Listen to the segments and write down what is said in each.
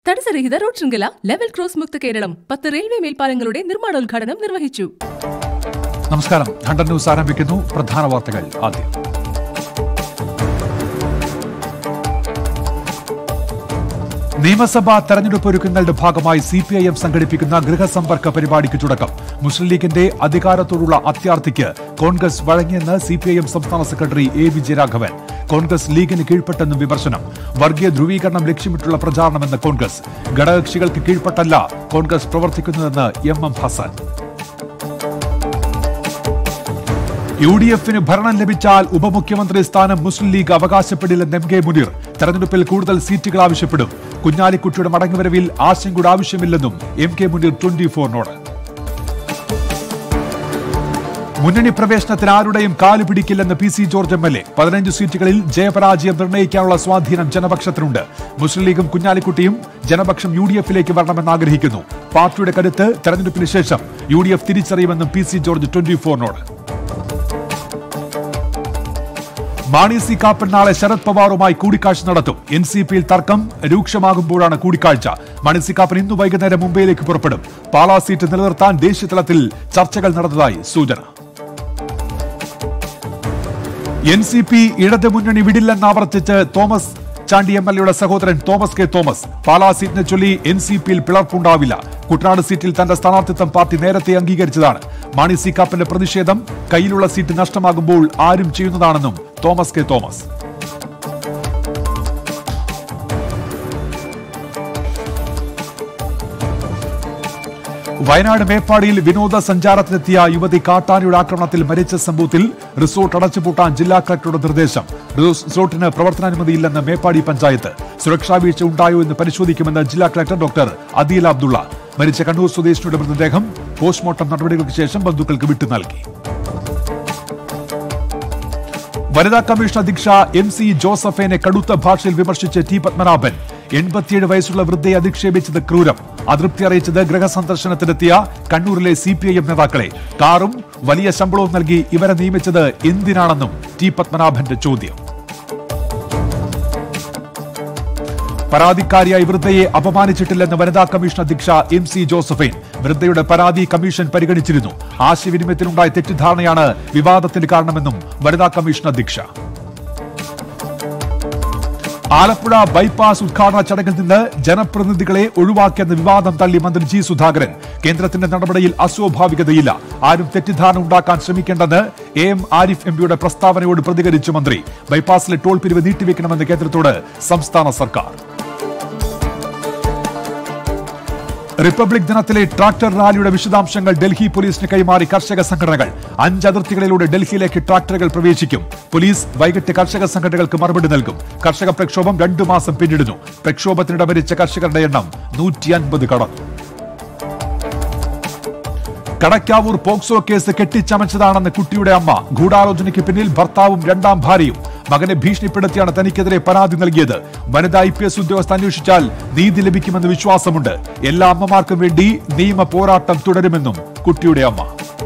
തടസ്സരഹിത road ശൃംഖല level cross മുക്ത കേരളം പത്ത് റെയിൽവേ മേൽപ്പാലങ്ങളുടെ നിർമ്മാണോദ്ഘാടനം നിർവഹിച്ചു നമസ്കാരം ഹണ്ടൻ ന്യൂസ് ആരംഭിക്കുന്നു പ്രധാന വാർത്തകൾ ആദ്യം നിയമസഭാ തെരഞ്ഞെടുപ്പ് ഒരുക്കങ്ങളുടെ ഭാഗമായി സി പി ഐ എം സംഘടിപ്പിക്കുന്ന ഗൃഹസമ്പർക്ക പരിപാടിക്ക് തുടക്കം മുസ്ലിം ലീഗിന്റെ അധികാരത്തോടുള്ള അത്യാർത്ഥിക്ക് കോൺഗ്രസ് വഴങ്ങിയെന്ന് സി പി ഐ എം സംസ്ഥാന സെക്രട്ടറി എ വിജയരാഘവൻ കോൺഗ്രസ് ലീഗിന് കീഴ്പ്പെട്ടെന്നും വിമർശനം വർഗീയ ധ്രുവീകരണം ലക്ഷ്യമിട്ടുള്ള പ്രചാരണമെന്ന് കോൺഗ്രസ് ഘടകകക്ഷികൾക്ക് കീഴ്പ്പെട്ടല്ല കോൺഗ്രസ് പ്രവർത്തിക്കുന്നതെന്ന് M M Hassan U D എഫിന് ഭരണം ലഭിച്ചാൽ ഉപമുഖ്യമന്ത്രി സ്ഥാനം മുസ്ലിം ലീഗ് അവകാശപ്പെടില്ലെന്ന് എം കെ മുനീർ തെരഞ്ഞെടുപ്പിൽ കൂടുതൽ സീറ്റുകൾ ആവശ്യപ്പെടും കുഞ്ഞാലിക്കുട്ടിയുടെ മടങ്ങിവരവിൽ ആശങ്കയുടെ ആവശ്യമില്ലെന്നും എം കെ മുനീർ ട്വന്റി ഫോറിനോട് മുന്നണി പ്രവേശനത്തിന് ആരുടെയും കാല് പിടിക്കില്ലെന്ന് P C George M L A പതിനഞ്ച് സീറ്റുകളിൽ ജയപരാജയം നിർണ്ണയിക്കാനുള്ള സ്വാധീനം ജനപക്ഷത്തിനുണ്ട് മുസ്ലിം ലീഗും കുഞ്ഞാലിക്കുട്ടിയും ജനപക്ഷം യു ഡി എഫിലേക്ക് വരണമെന്ന് ആഗ്രഹിക്കുന്നു പാർട്ടിയുടെ കരുത്ത് തെരഞ്ഞെടുപ്പിന് ശേഷം യു ഡി എഫ് തിരിച്ചറിയുമെന്നും പി സി ജോർജ് ട്വന്റി ഫോറിനോട് മാണി സി കാപ്പൻ നാളെ ശരത് പവാറുമായി കൂടിക്കാഴ്ച നടത്തും എൻ സി പിയിൽ തർക്കം രൂക്ഷമാകുമ്പോഴാണ് കൂടിക്കാഴ്ച മാണി സി കാപ്പൻ ഇന്ന് വൈകുന്നേരം മുംബൈയിലേക്ക് പുറപ്പെടും പാലാ സീറ്റ് നിലനിർത്താൻ ദേശീയതലത്തിൽ ചർച്ചകൾ നടന്നതായി സൂചന എൻ സി പി ഇടതുമുന്നണി വിടില്ലെന്നാവർത്തിച്ച് തോമസ് ചാണ്ടി എം എൽ എയുടെ സഹോദരൻ തോമസ് കെ തോമസ് പാലാ സീറ്റിനെ ചൊല്ലി എൻ സി പിയിൽ പിളർപ്പുണ്ടാവില്ല കുട്ടനാട് സീറ്റിൽ തന്റെ സ്ഥാനാർത്ഥിത്വം പാർട്ടി നേരത്തെ അംഗീകരിച്ചതാണ് മാണി സി കാപ്പന്റെ പ്രതിഷേധം കയ്യിലുള്ള സീറ്റ് നഷ്ടമാകുമ്പോൾ ആരും ചെയ്യുന്നതാണെന്നും തോമസ് കെ തോമസ് വയനാട് മേപ്പാടിയിൽ വിനോദസഞ്ചാരത്തിനെത്തിയ യുവതി കാട്ടാനയുടെ ആക്രമണത്തിൽ മരിച്ച സംഭവത്തിൽ റിസോർട്ട് അടച്ചുപൂട്ടാൻ ജില്ലാ കളക്ടറുടെ നിർദ്ദേശം റിസോർട്ടിന് പ്രവർത്തനാനുമതിയില്ലെന്ന് മേപ്പാടി പഞ്ചായത്ത് സുരക്ഷാ വീഴ്ച ഉണ്ടായോ എന്ന് പരിശോധിക്കുമെന്ന് ജില്ലാ കളക്ടർ ഡോക്ടർ അദീൽ അബ്ദുള്ള മരിച്ച കണ്ണൂർ സ്വദേശിനിയുടെ മൃതദേഹം പോസ്റ്റ്മോർട്ടം നടപടികൾക്ക് ശേഷം ബന്ധുക്കൾക്ക് വിട്ടു നൽകി വനിതാ കമ്മീഷൻ അധ്യക്ഷ എം സി ജോസഫിനെ കടുത്ത ഭാഷയിൽ വിമർശിച്ച് ടി പത്മനാഭൻ എൺപത്തിയേഴ് വയസ്സുള്ള വൃദ്ധയെ അധിക്ഷേപിച്ചത് ക്രൂരം അതൃപ്തി അറിയിച്ചത് ഗൃഹസന്ദർശനത്തിനെത്തിയ കണ്ണൂരിലെ സി പി ഐ എം നേതാക്കളെ കാറും വലിയ ശമ്പളവും നൽകി ഇവരെ നിയമിച്ചത് എന്തിനാണെന്നും ടി പത്മനാഭന്റെ ചോദ്യം പരാതിക്കാരിയായ വൃദ്ധയെ അപമാനിച്ചിട്ടില്ലെന്ന് വനിതാ കമ്മീഷൻ അധ്യക്ഷ എം സി ജോസഫൈൻ വൃദ്ധയുടെ പരാതി കമ്മീഷൻ പരിഗണിച്ചിരുന്നു ആശയവിനിമയത്തിലുണ്ടായ തെറ്റിദ്ധാരണയാണ് വിവാദത്തിന് കാരണമെന്നും വനിതാ കമ്മീഷൻ അധ്യക്ഷ ആലപ്പുഴ ബൈപ്പാസ് ഉദ്ഘാടന ചടങ്ങിൽ നിന്ന് ജനപ്രതിനിധികളെ ഒഴിവാക്കിയെന്ന വിവാദം തള്ളി മന്ത്രി ജി സുധാകരൻ കേന്ദ്രത്തിന്റെ നടപടിയിൽ അസ്വാഭാവികതയില്ല ആരും തെറ്റിദ്ധാരണ ഉണ്ടാക്കാൻ ശ്രമിക്കേണ്ടെന്ന് എ എം ആരിഫ് എംപിയുടെ പ്രസ്താവനയോട് പ്രതികരിച്ചു മന്ത്രി ബൈപ്പാസിലെ ടോൾ പിരിവ് നീട്ടിവെക്കണമെന്ന് കേന്ദ്രത്തോട് സംസ്ഥാന സർക്കാർ റിപ്പബ്ലിക് ദിനത്തിലെ ട്രാക്ടർ റാലിയുടെ വിശദാംശങ്ങൾ ഡൽഹി പോലീസിന് കൈമാറി കർഷക സംഘടനകൾ അഞ്ച് അതിർത്തികളിലൂടെ ഡൽഹിയിലേക്ക് ട്രാക്ടറുകൾ പ്രവേശിക്കും പോലീസ് വൈകിട്ട് കർഷക സംഘടനകൾക്ക് മറുപടി നൽകും കർഷക പ്രക്ഷോഭം രണ്ടു മാസം പിന്നിടുന്നു പ്രക്ഷോഭത്തിനിടെ മരിച്ച കർഷകരുടെ എണ്ണം നൂറ്റി അൻപത് കടന്നു കടക്കാവൂർ പോക്സോ കേസ് കെട്ടിച്ചമച്ചതാണെന്ന് കുട്ടിയുടെ അമ്മ ഗൂഢാലോചനയ്ക്ക് പിന്നിൽ ഭർത്താവും രണ്ടാം ഭാര്യയും മകനെ ഭീഷണിപ്പെടുത്തിയാണ് തനിക്കെതിരെ പരാതി നൽകിയത് വനിതാ ഐ പി എസ് ഉദ്യോഗസ്ഥ അന്വേഷിച്ചാൽ നീതി ലഭിക്കുമെന്ന് വിശ്വാസമുണ്ട് എല്ലാ അമ്മമാർക്കും വേണ്ടി നിയമ പോരാട്ടം തുടരുമെന്നും കുട്ടിയുടെ അമ്മ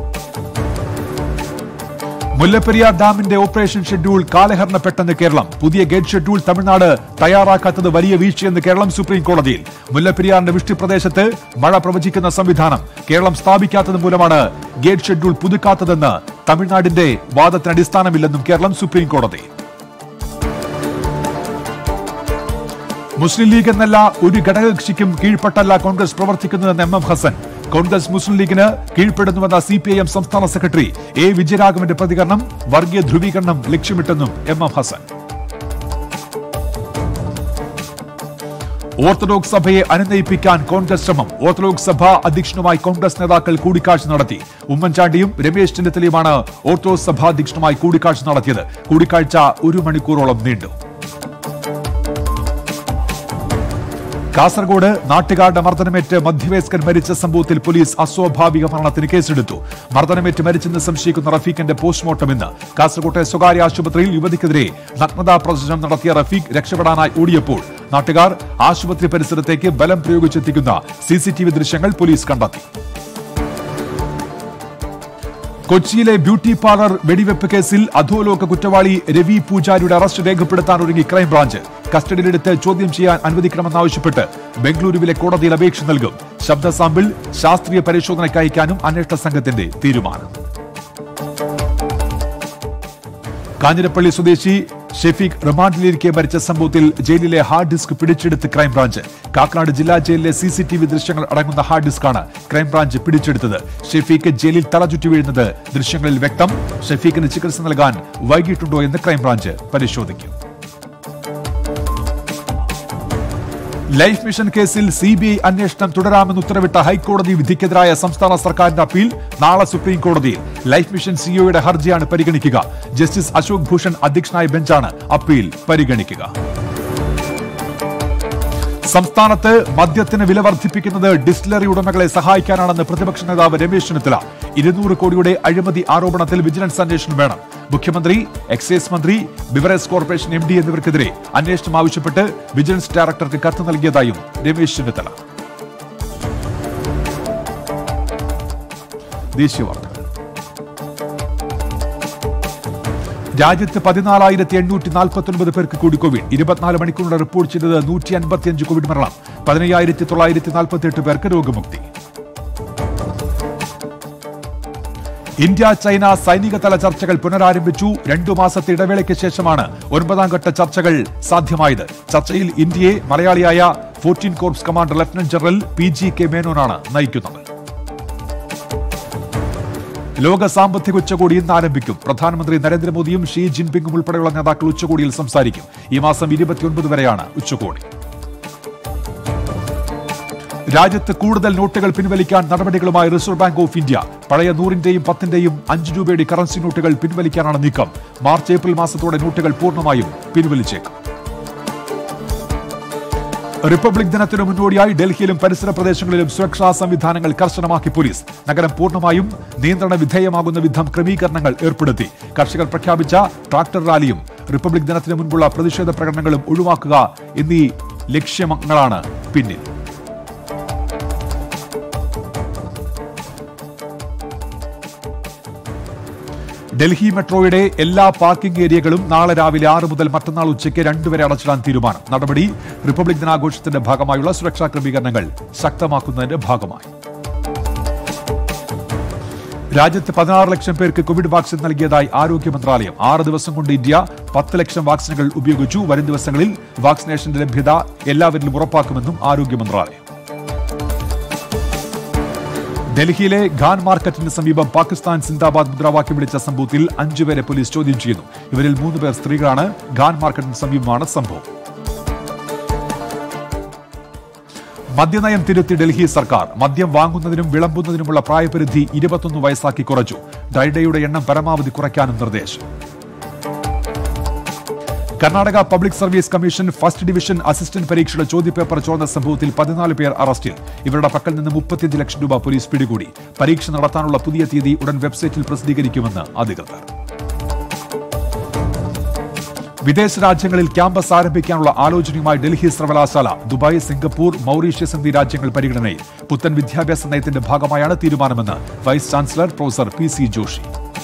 മുല്ലപ്പെരിയാർ ഡാമിന്റെ ഓപ്പറേഷൻ ഷെഡ്യൂൾ കാലഹരണപ്പെട്ടെന്ന് കേരളം പുതിയ ഗേറ്റ് ഷെഡ്യൂൾ തമിഴ്നാട് തയ്യാറാക്കാത്തത് വലിയ വീഴ്ചയെന്ന് കേരളം സുപ്രീം കോടതിയിൽ മുല്ലപ്പെരിയാറിന്റെ വൃഷ്ടി പ്രദേശത്ത് മഴ പ്രവചിക്കുന്ന സംവിധാനം കേരളം സ്ഥാപിക്കാത്തത് മൂലമാണ് ഗേറ്റ് ഷെഡ്യൂൾ പുതുക്കാത്തതെന്ന് തമിഴ്നാടിന്റെ വാദത്തിന് അടിസ്ഥാനമില്ലെന്നും കേരളം സുപ്രീം കോടതി മുസ്ലിം ലീഗ് എന്നല്ല ഒരു ഘടകകക്ഷിക്കും കീഴ്പ്പെട്ടല്ല കോൺഗ്രസ് പ്രവർത്തിക്കുന്നതെന്ന് എം എം ഹസൻ കോൺഗ്രസ് മുസ്ലിം ലീഗിന് കീഴ്പ്പെടുന്നുവെന്ന സി പി ഐ എം സംസ്ഥാന സെക്രട്ടറി എ വിജയരാഘവന്റെ പ്രതികരണം വർഗീയ ധ്രുവീകരണം ലക്ഷ്യമിട്ടെന്നും എം എം ഹസൻ ഓർത്തഡോക്സ് സഭയെ അനുനയിപ്പിക്കാൻ കോൺഗ്രസ് ശ്രമം ഓർത്തഡോക്സ് സഭ അധ്യക്ഷനുമായി കോൺഗ്രസ് നേതാക്കൾ കൂടിക്കാഴ്ച നടത്തി ഉമ്മൻചാണ്ടിയും രമേശ് ചെന്നിത്തലയുമാണ് ഓർത്തഡോക്സ് സഭ അധ്യക്ഷനുമായി കൂടിക്കാഴ്ച നടത്തിയത് കൂടിക്കാഴ്ച ഒരു മണിക്കൂറോളം നീണ്ടു കാസർഗോഡ് നാട്ടുകാരുടെ മർദ്ദനമേറ്റ് മധ്യവയസ്കൻ മരിച്ച സംഭവത്തിൽ പോലീസ് അസ്വാഭാവിക മരണത്തിന് കേസെടുത്തു മർദ്ദനമേറ്റ് മരിച്ചെന്ന് സംശയിക്കുന്ന റഫീഖിന്റെ പോസ്റ്റ്മോർട്ടം ഇന്ന് കാസർകോട്ടെ സ്വകാര്യ ആശുപത്രിയിൽ യുവതിക്കെതിരെ നഗ്നതാ പ്രദർശനം നടത്തിയ റഫീഖ് രക്ഷപ്പെടാനായി ഓടിയപ്പോൾ നാട്ടുകാർ ആശുപത്രി പരിസരത്തേക്ക് ബലം പ്രയോഗിച്ചെത്തിക്കുന്ന സിസിടിവി ദൃശ്യങ്ങൾ പോലീസ് കണ്ടെത്തി കൊച്ചിയിലെ ബ്യൂട്ടി പാർലർ വെടിവെപ്പ് കേസിൽ അധോലോക കുറ്റവാളി രവി പൂജാരിയുടെ അറസ്റ്റ് രേഖപ്പെടുത്താൻ ഒരുങ്ങി ക്രൈംബ്രാഞ്ച് കസ്റ്റഡിയിലെടുത്ത് ചോദ്യം ചെയ്യാൻ അനുവദിക്കണമെന്നാവശ്യപ്പെട്ട് ബംഗളൂരുവിലെ കോടതിയിൽ അപേക്ഷ നൽകും ശബ്ദ സാമ്പിൾ ശാസ്ത്രീയ പരിശോധനയ്ക്ക് അയക്കാനും അന്വേഷണ സംഘത്തിന്റെ തീരുമാനം കാഞ്ഞിരപ്പള്ളി സ്വദേശി ഷെഫീഖ് റിമാൻഡിലിരിക്കെ മരിച്ച സംഭവത്തിൽ ജയിലിലെ ഹാർഡ് ഡിസ്ക് പിടിച്ചെടുത്ത് ക്രൈംബ്രാഞ്ച് കാക്കനാട് ജില്ലാ ജയിലിലെ സി സി ടി വി ദൃശ്യങ്ങൾ അടങ്ങുന്ന ഹാർഡ് ഡിസ്കാണ് ക്രൈംബ്രാഞ്ച് പിടിച്ചെടുത്തത് ഷെഫീഖ് ജയിലിൽ തലചുറ്റി വീഴുന്നത് ദൃശ്യങ്ങളിൽ വ്യക്തം ഷെഫീഖിന് ചികിത്സ നൽകാൻ വൈകിട്ടുണ്ടോ എന്ന് ക്രൈംബ്രാഞ്ച് പരിശോധിക്കും ലൈഫ് മിഷൻ കേസിൽ സി ബി ഐ അന്വേഷണം തുടരാമെന്ന് ഉത്തരവിട്ട ഹൈക്കോടതി വിധിക്കെതിരായ സംസ്ഥാന സർക്കാരിന്റെ അപ്പീൽ നാളെ സുപ്രീം കോടതിയിൽ ലൈഫ് മിഷൻ സിഇഒയുടെ ഹർജിയാണ് പരിഗണിക്കുക ജസ്റ്റിസ് അശോക് ഭൂഷൺ അധ്യക്ഷനായ ബെഞ്ചാണ് അപ്പീൽ പരിഗണിക്കുക സംസ്ഥാനത്ത് മദ്യത്തിന് വില വർദ്ധിപ്പിക്കുന്നത് ഡിസ്റ്റിലറി ഉടമകളെ സഹായിക്കാനാണെന്ന് പ്രതിപക്ഷ നേതാവ് രമേശ് ചെന്നിത്തല ഇരുന്നൂറ് കോടിയുടെ അഴിമതി ആരോപണത്തിൽ വിജിലൻസ് അന്വേഷണം വേണം മുഖ്യമന്ത്രി എക്സൈസ് മന്ത്രി ബിവറേജ് കോർപ്പറേഷൻ എം ഡി എന്നിവർക്കെതിരെ അന്വേഷണം ആവശ്യപ്പെട്ട് വിജിലൻസ് ഡയറക്ടർക്ക് കത്ത് നൽകിയതായും രമേശ് ചെന്നിത്തല ദേശീയ വാർത്തകൾ രാജ്യത്ത് പതിനാലായിരത്തി എണ്ണൂറ്റി നാൽപ്പത്തി ഒൻപത് പേർക്ക് കൂടി കോവിഡ് ഇരുപത്തിനാല് മണിക്കൂറിന് റിപ്പോർട്ട് ചെയ്തത് നൂറ്റി അൻപത്തിയഞ്ച് കോവിഡ് മരണം പതിനയ്യായിരത്തി തൊള്ളായിരത്തി നാൽപ്പത്തി എട്ട് പേർക്ക് രോഗമുക്തി ഇന്ത്യ ചൈന സൈനിക തല ചർച്ചകൾ പുനരാരംഭിച്ചു രണ്ടു മാസത്തെ ഇടവേളയ്ക്ക് ശേഷമാണ് ഒൻപതാം ഘട്ട ചർച്ചകൾ സാധ്യമായത് ചർച്ചയിൽ ഇന്ത്യയെ മലയാളിയായ fourteen corps commander lieutenant general P G K മേനോനാണ് നയിക്കുന്നത് ലോക സാമ്പത്തിക ഉച്ചകോടി ഇന്ന് ആരംഭിക്കും പ്രധാനമന്ത്രി നരേന്ദ്രമോദിയും ഷീ ജിൻപിങ്ങും ഉൾപ്പെടെയുള്ള നേതാക്കൾ ഉച്ചകോടിയിൽ സംസാരിക്കും ഈ മാസം ഇരുപത്തിയൊൻപത് വരെയാണ് ഉച്ചകോടി രാജ്യത്ത് കൂടുതൽ നോട്ടുകൾ പിൻവലിക്കാൻ നടപടികളുമായി റിസർവ് ബാങ്ക് ഓഫ് ഇന്ത്യ പഴയ നൂറിന്റെയും പത്തിന്റെയും അഞ്ച് രൂപയുടെ കറൻസി നോട്ടുകൾ പിൻവലിക്കാനാണ് നീക്കം മാർച്ച് ഏപ്രിൽ മാസത്തോടെ നോട്ടുകൾ പൂർണ്ണമായും പിൻവലിച്ചേക്കും റിപ്പബ്ലിക് ദിനത്തിന് മുന്നോടിയായി ഡൽഹിയിലും പരിസര പ്രദേശങ്ങളിലും സുരക്ഷാ സംവിധാനങ്ങൾ കർശനമാക്കി പോലീസ് നഗരം പൂർണ്ണമായും നിയന്ത്രണ വിധേയമാകുന്ന വിധം ക്രമീകരണങ്ങൾ ഏർപ്പെടുത്തി കർഷകർ പ്രഖ്യാപിച്ച ട്രാക്ടർ റാലിയും റിപ്പബ്ലിക് ദിനത്തിന് മുൻപുള്ള പ്രതിഷേധ പ്രകടനങ്ങളും ഒഴിവാക്കുക എന്നീ ലക്ഷ്യങ്ങളാണ് പിന്നിൽ ഡൽഹി മെട്രോയുടെ എല്ലാ പാർക്കിംഗ് ഏരിയകളും നാളെ രാവിലെ ആറ് മുതൽ മറ്റന്നാൾ ഉച്ചയ്ക്ക് രണ്ടുവരെ അടച്ചിടാൻ തീരുമാനം നടപടി റിപ്പബ്ലിക് ദിനാഘോഷത്തിന്റെ ഭാഗമായുള്ള സുരക്ഷാ ക്രമീകരണങ്ങൾ ശക്തമാക്കുന്നതിന്റെ ഭാഗമായി രാജ്യത്ത് പതിനാറ് ലക്ഷം പേർക്ക് കോവിഡ് വാക്സിൻ നൽകിയതായി ആരോഗ്യ മന്ത്രാലയം ആറ് ദിവസം കൊണ്ട് ഇന്ത്യ പത്ത് ലക്ഷം വാക്സിനുകൾ ഉപയോഗിച്ചു വരും ദിവസങ്ങളിൽ വാക്സിനേഷന്റെ ലഭ്യത എല്ലാവരിലും ഉറപ്പാക്കുമെന്നും ആരോഗ്യ മന്ത്രാലയം ഡൽഹിയിലെ ഖാൻ മാർക്കറ്റിന് സമീപം പാകിസ്ഥാൻ സിന്ദാബാദ് മുദ്രാവാക്യം വിളിച്ച സംഭവത്തിൽ അഞ്ചുപേരെ പോലീസ് ചോദ്യം ചെയ്യുന്നു ഇവരിൽ മൂന്ന് പേർ സ്ത്രീകളാണ് ഖാൻ മാർക്കറ്റിന് സമീപമാണ് സംഭവം മദ്യനയം തിരുത്തി ഡൽഹി സർക്കാർ മദ്യം വാങ്ങുന്നതിനും വിളമ്പുന്നതിനുമുള്ള പ്രായപരിധി ഇരുപത്തൊന്ന് വയസ്സാക്കി കുറച്ചു ഡൈഡയുടെ എണ്ണം പരമാവധി കുറയ്ക്കാനും നിർദ്ദേശം Karnataka public service commission first division assistant പരീക്ഷയുടെ ചോദ്യപേപ്പർ ചോർന്ന സംഭവത്തിൽ പതിനാല് പേർ അറസ്റ്റിൽ ഇവരുടെ പക്കൽ നിന്ന് മുപ്പത്തിയഞ്ച് ലക്ഷം രൂപ പോലീസ് പിടികൂടി പരീക്ഷ നടത്താനുള്ള പുതിയ തീയതി ഉടൻ വെബ്സൈറ്റിൽ പ്രസിദ്ധീകരിക്കുമെന്ന് അധികൃതർ വിദേശ രാജ്യങ്ങളിൽ ക്യാമ്പസ് ആരംഭിക്കാനുള്ള ആലോചനയുമായി ഡൽഹി സർവകലാശാല ദുബായ് സിംഗപ്പൂർ മൌറീഷ്യസ് എന്നീ രാജ്യങ്ങൾ പരിഗണനയിൽ പുത്തൻ വിദ്യാഭ്യാസ നയത്തിന്റെ ഭാഗമായാണ് തീരുമാനമെന്ന് vice chancellor professor P C Joshi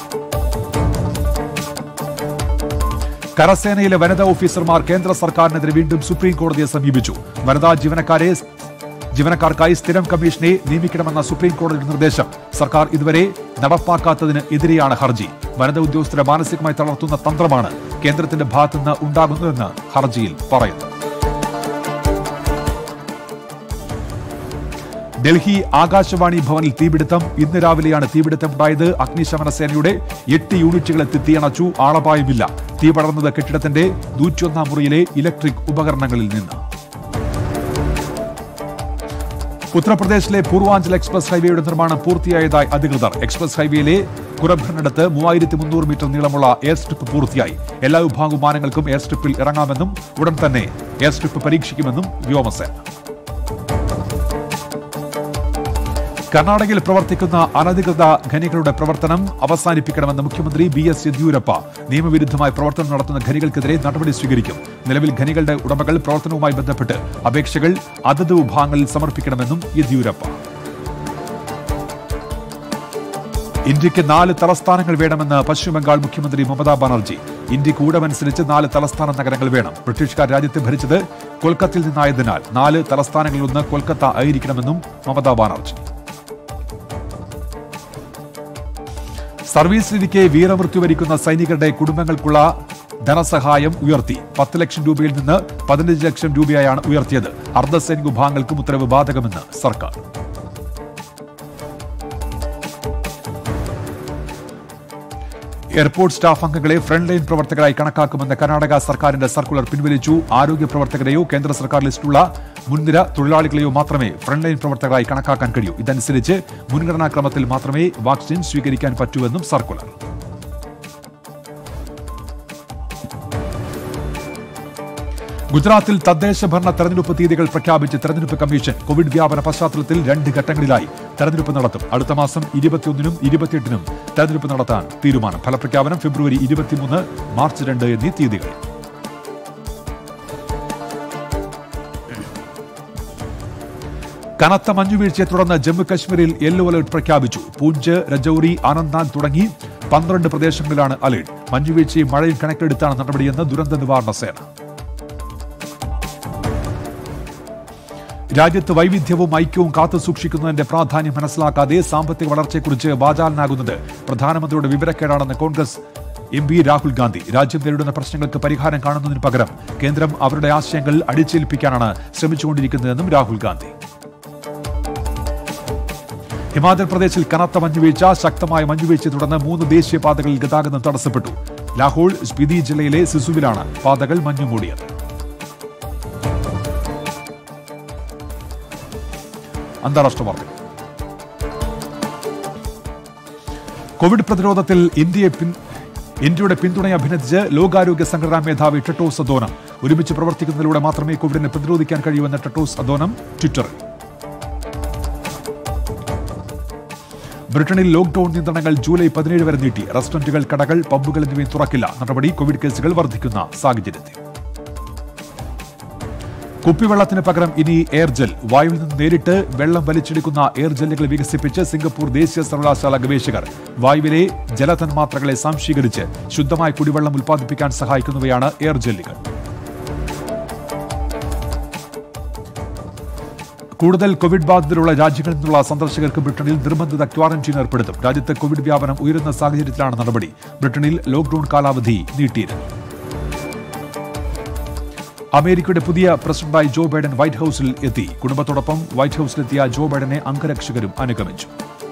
കരസേനയിലെ വനിതാ ഓഫീസർമാർ കേന്ദ്ര സർക്കാരിനെതിരെ വീണ്ടും സുപ്രീം കോടതിയെ സമീപിച്ചു വനിതാ ജീവനക്കാരെ ജീവനക്കാർക്കായി സ്ഥിരം കമ്മീഷനെ നിയമിക്കണമെന്ന സുപ്രീം കോടതിയുടെ നിർദ്ദേശം സർക്കാർ ഇതുവരെ നടപ്പാക്കാത്തതിന് എതിരെയാണ് ഹർജി വനിതാ ഉദ്യോഗസ്ഥരെ മാനസികമായി തളർത്തുന്ന തന്ത്രമാണ് കേന്ദ്രത്തിന്റെ ഭാഗത്തുനിന്ന് ഉണ്ടാകുന്നതെന്ന് ഹർജിയിൽ പറയുന്നു ഡൽഹി ആകാശവാണി ഭവനിൽ തീപിടുത്തം ഇന്ന് രാവിലെയാണ് തീപിടുത്തമുണ്ടായത് അഗ്നിശമന സേനയുടെ എട്ട് യൂണിറ്റുകൾ എത്തി തീയണച്ചു ആളപായമില്ല തീ പടർന്നത് കെട്ടിടത്തിന്റെ നൂറ്റിയൊന്നാം മുറിയിലെ ഇലക്ട്രിക് ഉപകരണങ്ങളിൽ നിന്ന് ഉത്തർപ്രദേശിലെ പൂർവാഞ്ചൽ എക്സ്പ്രസ് ഹൈവേയുടെ നിർമ്മാണം പൂർത്തിയായതായി അധികൃതർ എക്സ്പ്രസ് ഹൈവേയിലെ കുറഭറിനടുത്ത് മൂവായിരത്തി മുന്നൂറ് മീറ്റർ നീളമുള്ള എയർ സ്ട്രിപ്പ് പൂർത്തിയായി എല്ലാ വിഭാഗം വിമാനങ്ങൾക്കും എയർ സ്ട്രിപ്പിൽ ഇറങ്ങാമെന്നും ഉടൻ തന്നെ എയർ സ്ട്രിപ്പ് പരീക്ഷിക്കുമെന്നും വ്യോമസേന കർണാടകയിൽ പ്രവർത്തിക്കുന്ന അനധികൃത ഖനികളുടെ പ്രവർത്തനം അവസാനിപ്പിക്കണമെന്ന് മുഖ്യമന്ത്രി ബി എസ് യെദ്യൂരപ്പ നിയമവിരുദ്ധമായി പ്രവർത്തനം നടത്തുന്ന ഖനികൾക്കെതിരെ നടപടി സ്വീകരിക്കും നിലവിൽ ഖനികളുടെ ഉടമകൾ പ്രവർത്തനവുമായി ബന്ധപ്പെട്ട് അപേക്ഷകൾ അതത് വിഭാഗങ്ങളിൽ സമർപ്പിക്കണമെന്നും യെദ്യൂരപ്പ ഇന്ത്യക്ക് നാല് തലസ്ഥാനങ്ങൾ വേണമെന്ന് പശ്ചിമബംഗാൾ മുഖ്യമന്ത്രി മമതാ ബാനർജി ഇന്ത്യക്ക് ഊഴമനുസരിച്ച് നാല് തലസ്ഥാന നഗരങ്ങൾ വേണം ബ്രിട്ടീഷുകാർ രാജ്യത്തെ ഭരിച്ചത് കൊൽക്കത്തയിൽ നിന്നായതിനാൽ നാല് തലസ്ഥാനങ്ങളിലൊന്ന് കൊൽക്കത്ത ആയിരിക്കണമെന്നും മമതാ ബാനർജി സർവീസിലിരിക്കെ വീരമൃത്യു വരിക്കുന്ന സൈനികരുടെ കുടുംബങ്ങൾക്കുള്ള ധനസഹായം ഉയർത്തി പത്ത് ലക്ഷം രൂപയിൽ നിന്ന് പതിനഞ്ച് ലക്ഷം രൂപയായാണ് ഉയർത്തിയത് അർദ്ധസൈനിക വിഭാഗങ്ങൾക്കും ഉത്തരവ് ബാധകമെന്ന് സർക്കാർ എയർപോർട്ട് സ്റ്റാഫ് അംഗങ്ങളെ ഫ്രണ്ട് ലൈൻ പ്രവർത്തകരായി കണക്കാക്കുമെന്ന കർണാടക സർക്കാരിന്റെ സർക്കുലർ പിൻവലിച്ചു ആരോഗ്യ പ്രവർത്തകരെയോ കേന്ദ്ര സർക്കാർ ലിസ്റ്റിലുള്ള മുൻനിര തൊഴിലാളികളെയോ മാത്രമേ ഫ്രണ്ട് ലൈൻ പ്രവർത്തകരായി കണക്കാക്കാൻ കഴിയൂ ഇതനുസരിച്ച് മുൻഗണനാ ക്രമത്തിൽ മാത്രമേ വാക്സിൻ സ്വീകരിക്കാൻ പറ്റൂവെന്നും സർക്കുലർ ഗുജറാത്തിൽ തദ്ദേശ ഭരണ തെരഞ്ഞെടുപ്പ് തീയതികൾ പ്രഖ്യാപിച്ച് തെരഞ്ഞെടുപ്പ് കമ്മീഷൻ കോവിഡ് വ്യാപന പശ്ചാത്തലത്തിൽ രണ്ട് ഘട്ടങ്ങളിലായി തെരഞ്ഞെടുപ്പ് നടത്തും അടുത്ത മാസം ഇരുപത്തിയൊന്നിനും ഇരുപത്തിയെട്ടിനും തെരഞ്ഞെടുപ്പ് നടത്താൻ തീരുമാനം ഫലപ്രഖ്യാപനം ഫെബ്രുവരി ഇരുപത്തിമൂന്ന് മാർച്ച് രണ്ട് എന്നീ തീയതികൾ കനത്ത മഞ്ഞുവീഴ്ചയെ തുടർന്ന് ജമ്മു കശ്മീരിൽ യെല്ലോ അലർട്ട് പ്രഖ്യാപിച്ചു പൂഞ്ച് രജൌരി ആനന്ദ്നാഗ് തുടങ്ങി പന്ത്രണ്ട് പ്രദേശങ്ങളിലാണ് അലർട്ട് മഞ്ഞുവീഴ്ചയും മഴയും കണക്കിലെടുത്താണ് നടപടിയെന്ന് ദുരന്ത നിവാരണ സേന രാജ്യത്ത് വൈവിധ്യവും ഐക്യവും കാത്തുസൂക്ഷിക്കുന്നതിന്റെ പ്രാധാന്യം മനസ്സിലാക്കാതെ സാമ്പത്തിക വളർച്ചയെക്കുറിച്ച് വാചാലനാകുന്നത് പ്രധാനമന്ത്രിയുടെ വിവരക്കേടാണെന്ന് Congress M P Rahul Gandhi രാജ്യം നേരിടുന്ന പ്രശ്നങ്ങൾക്ക് പരിഹാരം കാണുന്നതിന് പകരം കേന്ദ്രം അവരുടെ ആശയങ്ങൾ അടിച്ചേൽപ്പിക്കാനാണ് ശ്രമിച്ചുകൊണ്ടിരിക്കുന്നതെന്നും രാഹുൽ ഗാന്ധി ഹിമാചൽ പ്രദേശിൽ കനത്ത മഞ്ഞുവീഴ്ച ശക്തമായ മഞ്ഞുവീഴ്ചയെ തുടർന്ന് മൂന്ന് ദേശീയപാതകളിൽ ഗതാഗതം തടസ്സപ്പെട്ടു ലാഹോൾ സ്പിതി ജില്ലയിലെ സിസുവിലാണ് പാതകൾ മഞ്ഞു മൂടിയത് അന്താരാഷ്ട്ര വാർത്തകൾ കോവിഡ് പ്രതിരോധത്തിൽ ഇന്ത്യയെ പിൻ- ഇന്ത്യയുടെ പിന്തുണയെ അഭിനന്ദിച്ച് ലോകാരോഗ്യ സംഘടനാ മേധാവി ടെട്ടോസ് അദോനം ഒരുമിച്ച് പ്രവർത്തിക്കുന്നതിലൂടെ മാത്രമേ കോവിഡിനെ പ്രതിരോധിക്കാൻ കഴിയൂവെന്ന് ടെട്ടോസ് അദോനം ട്വിറ്ററിൽ ബ്രിട്ടനിൽ ലോക്ഡൌൺ നിയന്ത്രണങ്ങൾ ജൂലൈ പതിനേഴ് വരെ നീട്ടി റെസ്റ്റോറന്റുകൾ കടകൾ പബ്ബുകൾ എന്നിവയും തുറക്കില്ല നടപടി കോവിഡ് കേസുകൾ വർദ്ധിക്കുന്ന സാഹചര്യത്തിൽ കുപ്പിവെള്ളത്തിന് പകരം ഇനി എയർ ജെൽ വായുവിൽ നിന്ന് നേരിട്ട് വെള്ളം വലിച്ചെടുക്കുന്ന എയർ ജെല്ലുകൾ വികസിപ്പിച്ച് സിംഗപ്പൂർ ദേശീയ സർവകലാശാല ഗവേഷകർ വായുവിലെ ജലതന്മാത്രകളെ സംശീകരിച്ച് ശുദ്ധമായ കുടിവെള്ളം ഉൽപ്പാദിപ്പിക്കാൻ സഹായിക്കുന്നവയാണ് എയർ ജെല്ലുകൾ കൂടുതൽ കോവിഡ് ബാധിതരുള്ള രാജ്യങ്ങളിൽ നിന്നുള്ള സന്ദർശകർക്ക് ബ്രിട്ടനിൽ നിർബന്ധിത ക്വാറന്റീൻ ഏർപ്പെടുത്തും രാജ്യത്ത് കോവിഡ് വ്യാപനം ഉയരുന്ന സാഹചര്യത്തിലാണ് നടപടി ബ്രിട്ടനിൽ ലോക്ഡൌൺ കാലാവധി നീട്ടിയിരുന്നു അമേരിക്കയുടെ പുതിയ പ്രസിഡന്റായി ജോ ബൈഡൻ വൈറ്റ് ഹൌസിൽ എത്തി കുടുംബത്തോടൊപ്പം വൈറ്റ് ഹൌസിലെത്തിയ ജോ ബൈഡനെ അംഗരക്ഷകരും അനുഗമിച്ചു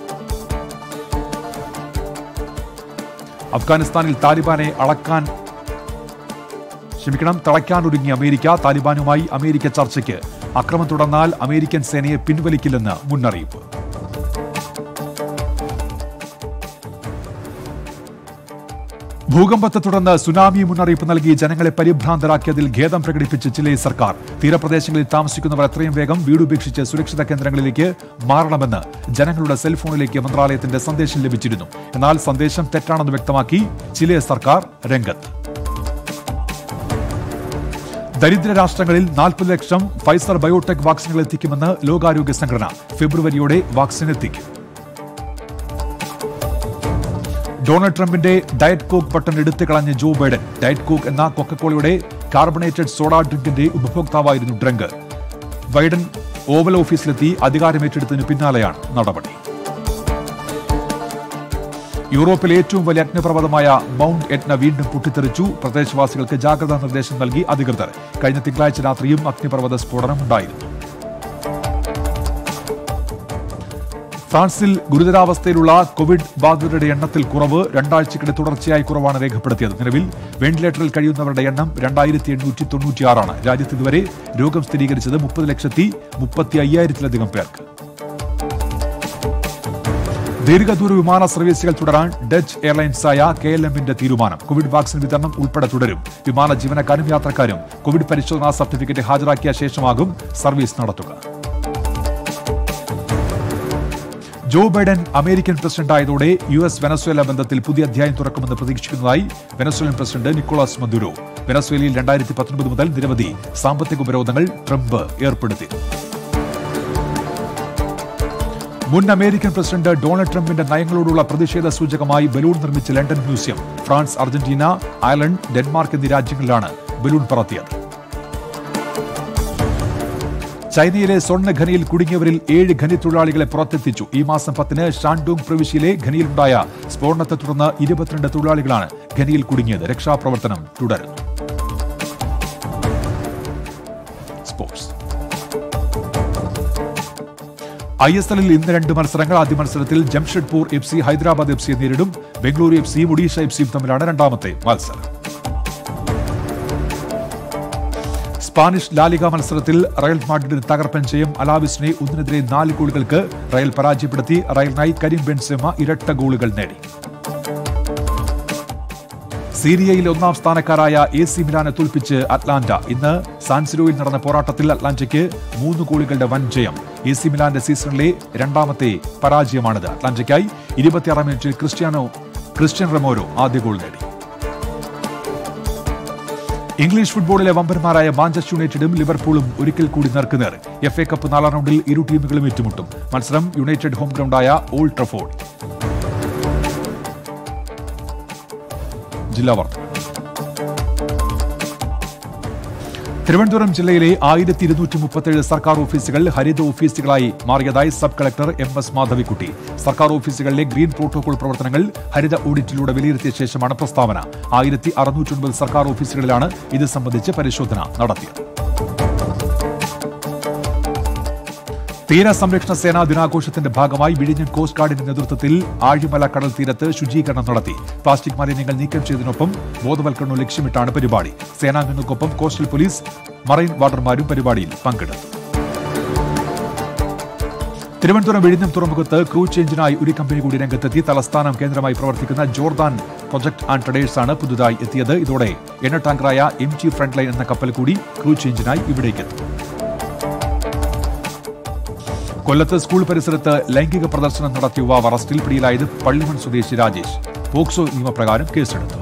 അഫ്ഗാനിസ്ഥാനിൽ താലിബാനെ അളക്കാൻ ക്ഷമിക്കണം തളയ്ക്കാനൊരുങ്ങി അമേരിക്ക താലിബാനുമായി അമേരിക്ക ചർച്ചയ്ക്ക് അക്രമം തുടർന്നാൽ അമേരിക്കൻ സേനയെ പിൻവലിക്കില്ലെന്ന് മുന്നറിയിപ്പ് ഭൂകമ്പത്തെ തുടർന്ന് സുനാമി മുന്നറിയിപ്പ് നൽകി ജനങ്ങളെ പരിഭ്രാന്തരാക്കിയതിൽ ഖേദം പ്രകടിപ്പിച്ച് ചിലെ സർക്കാർ തീരപ്രദേശങ്ങളിൽ താമസിക്കുന്നവർ എത്രയും വേഗം വീടുപേക്ഷിച്ച് സുരക്ഷിത കേന്ദ്രങ്ങളിലേക്ക് മാറണമെന്ന് ജനങ്ങളുടെ സെൽഫോണിലേക്ക് മന്ത്രാലയത്തിന്റെ സന്ദേശം ലഭിച്ചിരുന്നു എന്നാൽ സന്ദേശം തെറ്റാണെന്ന് വ്യക്തമാക്കി ചിലെ സർക്കാർ രംഗത്ത് ദരിദ്ര രാഷ്ട്രങ്ങളിൽ നാൽപ്പത് ലക്ഷം ഫൈസർ ബയോടെക് വാക്സിനുകൾ എത്തിക്കുമെന്ന് ലോകാരോഗ്യ സംഘടന ഫെബ്രുവരിയോടെ വാക്സിൻ എത്തിക്കും ഡൊണാൾഡ് ട്രംപിന്റെ ഡയറ്റ് കോക്ക് ബട്ടൺ എടുത്തു കളഞ്ഞ ജോ ബൈഡൻ ഡയറ്റ് കോക്ക് എന്ന കൊക്കക്കോളയുടെ കാർബണേറ്റഡ് സോഡ ഡ്രിങ്കിന്റെ ഉപഭോക്താവായിരുന്നു ഡ്രങ്ക് ബൈഡൻ ഓവൽ ഓഫീസിലെത്തി അധികാരമേറ്റെടുത്തതിന് പിന്നാലെയാണ് നടപടി യൂറോപ്പിലെ ഏറ്റവും വലിയ അഗ്നിപർവ്വതമായ മൗണ്ട് എറ്റ്ന വീണ്ടും പൊട്ടിത്തെറിച്ചു പ്രദേശവാസികൾക്ക് ജാഗ്രതാ നിർദ്ദേശം നൽകി അധികൃതർ കഴിഞ്ഞ തിങ്കളാഴ്ച രാത്രിയും അഗ്നിപർവ്വത സ്ഫോടനം ഉണ്ടായിരുന്നു ഫ്രാൻസിൽ ഗുരുതരാവസ്ഥയിലുള്ള കോവിഡ് ബാധിതരുടെ എണ്ണത്തിൽ കുറവ് രണ്ടാഴ്ചക്കിടെ തുടർച്ചയായി കുറവാണ് രേഖപ്പെടുത്തിയത് നിലവിൽ വെന്റിലേറ്ററിൽ കഴിയുന്നവരുടെ എണ്ണം രണ്ടായിരത്തി എണ്ണൂറ്റി തൊണ്ണൂറ്റിയാറാണ് രാജ്യത്ത് ഇതുവരെ രോഗം സ്ഥിരീകരിച്ചത് മുപ്പത് ലക്ഷത്തി മുപ്പത്തി അയ്യായിരത്തിലധികം പേർക്ക് ദീർഘദൂര വിമാന സർവീസുകൾ തുടരാൻ ഡച്ച് എയർലൈൻസായ കെ എൽ എമ്മിന്റെ തീരുമാനം കോവിഡ് വാക്സിൻ വിതരണം ഉൾപ്പെടെ തുടരും വിമാന ജീവനക്കാരും യാത്രക്കാരും കോവിഡ് പരിശോധനാ സർട്ടിഫിക്കറ്റ് ഹാജരാക്കിയ ശേഷമാകും സർവീസ് നടത്തുക ജോ ബൈഡൻ അമേരിക്കൻ പ്രസിഡന്റായതോടെ യു എസ് വെനസ്വേല ബന്ധത്തിൽ പുതിയ അധ്യായം തുറക്കുമെന്ന് പ്രതീക്ഷിക്കുന്നതായി വെനസ്വേലൻ പ്രസിഡന്റ് നിക്കോളാസ് മദുരോ വെനസ്വേലയിൽ രണ്ടായിരത്തി പത്തൊൻപത് മുതൽ നിരവധി സാമ്പത്തിക ഉപരോധങ്ങൾ ട്രംപ് ഏർപ്പെടുത്തി മുൻ അമേരിക്കൻ പ്രസിഡന്റ് ഡൊണാൾഡ് ട്രംപിന്റെ നയങ്ങളോടുള്ള പ്രതിഷേധ സൂചകമായി ബലൂൺ നിർമ്മിച്ച London museum France Argentina Ireland Denmark എന്നീ രാജ്യങ്ങളിലാണ് ബലൂൺ പറത്തിയത് ചൈനയിലെ സ്വർണ്ണ ഖനിയിൽ കുടുങ്ങിയവരിൽ ഏഴ് ഖനി തൊഴിലാളികളെ പുറത്തെത്തിച്ചു ഈ മാസം പത്തിന് ഷാൻഡോങ് പ്രവിശ്യയിലെ ഖനിയിലുണ്ടായ സ്ഫോടനത്തെ തുടർന്ന് ഇരുപത്തിരണ്ട് തൊഴിലാളികളാണ് ഖനിയിൽ കുടുങ്ങിയത് രക്ഷാപ്രവർത്തനം തുടരുന്നു സ്പോർട്സ് ഐ എസ് എല്ലിൽ ഇന്ന് രണ്ട് മത്സരങ്ങൾ ആദ്യ മത്സരത്തിൽ Jamshedpur F C Hyderabad F സിയെ നേരിടും ബംഗളൂരു എഫ് സിയും ഒഡീഷ എഫ് സിയും തമ്മിലാണ് രണ്ടാമത്തെ മത്സരം സ്പാനിഷ് ലാലിക മത്സരത്തിൽ റയൽ മാഡ്രിഡിന് തകർപ്പൻ ജയം അലാവിസിനെ ഒന്നിനെതിരെ നാല് ഗോളുകൾക്ക് റയൽ പരാജയപ്പെടുത്തി റയലിനായി കരീം ബെൻസെമ ഇരട്ട ഗോളുകൾ നേടി സീരിയയിൽ ഒന്നാം സ്ഥാനക്കാരായ എ സി മിലാനെ തോൽപ്പിച്ച് അറ്റ്ലാന്റ ഇന്ന് സാൻസിരോയിൽ നടന്ന പോരാട്ടത്തിൽ അറ്റ്ലാന്റയ്ക്ക് മൂന്ന് ഗോളുകളുടെ വൻ ജയം എ സി മിലാന്റെ സീസണിലെ രണ്ടാമത്തെ പരാജയമാണിത് അറ്റ്ലാന്റയ്ക്കായി ഇരുപത്തിയാറാം മിനിറ്റിൽ ക്രിസ്ത്യാനോ ക്രിസ്ത്യൻ റെമോരോ ആദ്യ ഗോൾ നേടി ഇംഗ്ലീഷ് ഫുട്ബോളിലെ വമ്പന്മാരായ മാഞ്ചസ്റ്റർ യുണൈറ്റഡും ലിവർപൂളും ഒരിക്കൽ കൂടി നേർക്കുനേർ എഫ് എ കപ്പ് നാലാം റൗണ്ടിൽ ഇരു ടീമുകളും ഏറ്റുമുട്ടും മത്സരം യുണൈറ്റഡ് ഹോം ഗ്രൗണ്ടായ ഓൾഡ് ട്രഫോർഡ് ജില്ലാ വാർത്ത തിരുവനന്തപുരം ജില്ലയിലെ ആയിരത്തി ഇരുന്നൂറ്റി മുപ്പത്തേഴ് സർക്കാർ ഓഫീസുകൾ ഹരിത ഓഫീസുകളായി മാറിയതായി sub collector M S Madhavikutty സർക്കാർ ഓഫീസുകളിലെ ഗ്രീൻ പ്രോട്ടോകോൾ പ്രവർത്തനങ്ങൾ ഹരിത ഓഡിറ്റിലൂടെ വിലയിരുത്തിയ ശേഷമാണ് പ്രസ്താവന ആയിരത്തി അറുന്നൂറ്റൊൻപത് സർക്കാർ ഓഫീസുകളിലാണ് ഇത് സംബന്ധിച്ച് പരിശോധന നടത്തിയത് തീരസംരക്ഷണ സേനാ ദിനാഘോഷത്തിന്റെ ഭാഗമായി വിഴിഞ്ഞം കോസ്റ്റ് ഗാർഡിന്റെ നേതൃത്വത്തിൽ ആഴിമല കടൽ തീരത്ത് ശുചീകരണം നടത്തി പ്ലാസ്റ്റിക് മാലിന്യങ്ങൾ നീക്കം ചെയ്തതിനൊപ്പം ബോധവൽക്കരണം ലക്ഷ്യമിട്ടാണ് പരിപാടി സേനാംഗങ്ങൾക്കൊപ്പം കോസ്റ്റൽ പോലീസ് മറൈൻ വാർഡർമാരും പരിപാടിയിൽ പങ്കെടുത്തു തിരുവനന്തപുരം വിഴിഞ്ഞം തുറമുഖത്ത് ക്രൂ ചേഞ്ചിനായി ഒരു കമ്പനി കൂടി രംഗത്തെത്തി തലസ്ഥാനം കേന്ദ്രമായി പ്രവർത്തിക്കുന്ന ജോർദാൻ പ്രൊജക്ട് ആൻഡ് ട്രഡേഴ്സ് ആണ് പുതുതായി എത്തിയത് ഇതോടെ എണ്ണ ടാങ്കറായ എം ജി ഫ്രണ്ട് ലൈൻ എന്ന കപ്പൽ കൂടി ക്രൂ ചേഞ്ചിനായി ഇവിടേക്കെത്തും കൊല്ലത്ത് സ്കൂൾ പരിസരത്ത് ലൈംഗിക പ്രദർശനം നടത്തിയ യുവാവ് അറസ്റ്റിൽ പിടിയിലായത് പള്ളിമൺ സ്വദേശി രാജേഷ് പോക്സോ നിയമപ്രകാരം കേസെടുത്തു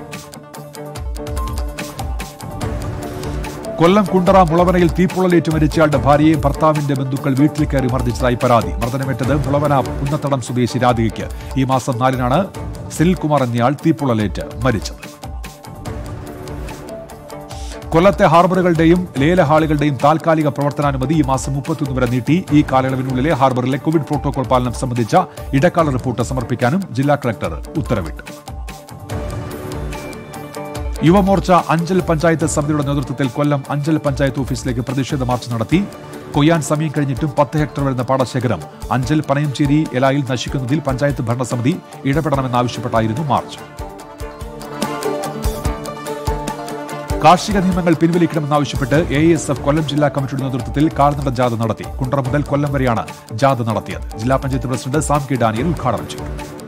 കൊല്ലം കുണ്ടറ മുളവനയിൽ തീപ്പൊള്ളലേറ്റ് മരിച്ചയാളുടെ ഭാര്യയെ ഭർത്താവിന്റെ ബന്ധുക്കൾ വീട്ടിൽ കയറി മർദ്ദിച്ചതായി പരാതി മർദ്ദനമേറ്റത് മുളവന പുന്നത്തടം സ്വദേശി രാധികയ്ക്ക് ഈ മാസം നാലിനാണ് സിനിൽകുമാർ എന്നയാൾ തീപ്പൊള്ളലേറ്റ് മരിച്ചത് കൊല്ലത്തെ ഹാർബറുകളുടെയും ലേലഹാളുകളുടെയും താൽക്കാലിക പ്രവർത്തനാനുമതി ഈ മാസം മുപ്പത്തിയൊന്ന് വരെ നീട്ടി ഈ കാലയളവിനുള്ളിലെ ഹാർബറിലെ കോവിഡ് പ്രോട്ടോകോൾ പാലനം സംബന്ധിച്ച ഇടക്കാല റിപ്പോർട്ട് സമർപ്പിക്കാനും ജില്ലാ കളക്ടർ ഉത്തരവിട്ടു യുവമോർച്ച അഞ്ചൽ പഞ്ചായത്ത് സമിതിയുടെ നേതൃത്വത്തിൽ കൊല്ലം അഞ്ചൽ പഞ്ചായത്ത് ഓഫീസിലേക്ക് പ്രതിഷേധ മാർച്ച് നടത്തി കൊയ്യാൻ സമയം കഴിഞ്ഞിട്ടും പത്ത് ഹെക്ടർ വരുന്ന പാടശേഖരം അഞ്ചൽ പനയംചേരി എലായിൽ നശിക്കുന്നതിൽ പഞ്ചായത്ത് ഭരണസമിതി ഇടപെടണമെന്നാവശ്യപ്പെട്ടായിരുന്നു മാർച്ച് കാർഷിക നിയമങ്ങൾ പിൻവലിക്കണമെന്നാവശ്യപ്പെട്ട് എ എസ് എഫ് കൊല്ലം ജില്ലാ കമ്മിറ്റിയുടെ നേതൃത്വത്തിൽ കാൽനട ജാഥ നടത്തി കുണ്ടറ മുതൽ കൊല്ലം വരെയാണ് ജാഥ നടത്തിയത് ജില്ലാ panchayat president Sam K Daniel ഉദ്ഘാടനം ചെയ്തു